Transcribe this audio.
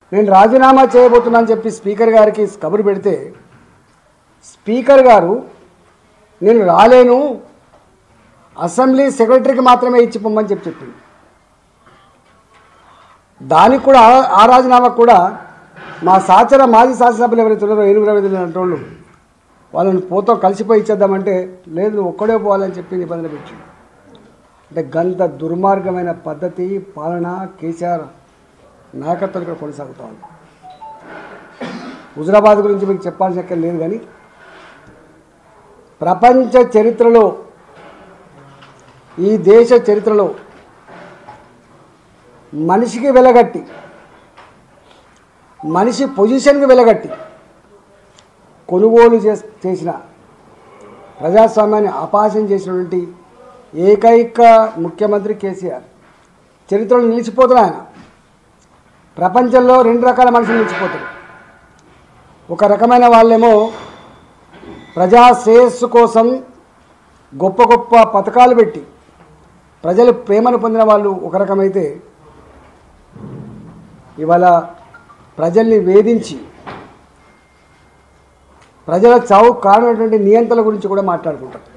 నేను రాజీనామా చేయబోతున్నా అని చెప్పి స్పీకర్ గారికి కబురు పెడితే స్పీకర్ గారు నేను రాలేను అసెంబ్లీ సెక్రటరీకి మాత్రమే ఇచ్చి పొమ్మని చెప్పి చెప్పింది దానికి కూడా ఆ- ఆ రాజీనామాకు కూడా మా సాచర మాజీ శాసనసభ్యులు ఎవరైతే ఉన్నారో ఏనుగు రవీంద్ర లాంటి వాళ్ళు వాళ్ళని పోతో కలిసిపోయి ఇచ్చేద్దామంటే లేదు నువ్వు ఒక్కడే పోవాలని చెప్పి నిబంధన పెట్టింది అంటే గంత దుర్మార్గమైన పద్ధతి పాలన కేసీఆర్ నాయకత్వం ఇక్కడ కొనసాగుతూ ఉంది హుజరాబాద్ గురించి మీకు చెప్పాల్సిన అక్కర లేదు కానీ ప్రపంచ చరిత్రలో ఈ దేశ చరిత్రలో మనిషికి వెలగట్టి మనిషి పొజిషన్కి వెలగట్టి కొనుగోలు చేస్- చేసిన ప్రజాస్వామ్యాన్ని అపాసం చేసినటువంటి ఏకైక ముఖ్యమంత్రి కేసీఆర్ చరిత్రలో నిలిచిపోతాడు ఆయన ప్రపంచంలో రెండు రకాల మనుషులు నిలిచిపోతారు ఒక రకమైన వాళ్ళేమో ప్రజా శ్రేయస్సు కోసం గొప్ప గొప్ప పథకాలు పెట్టి ప్రజలు ప్రేమను పొందిన వాళ్ళు ఒక రకమైతే ఇవాళ ప్రజల్ని వేధించి ప్రజల చావు కారణమైనటువంటి నియంత్రణ గురించి కూడా మాట్లాడుకుంటారు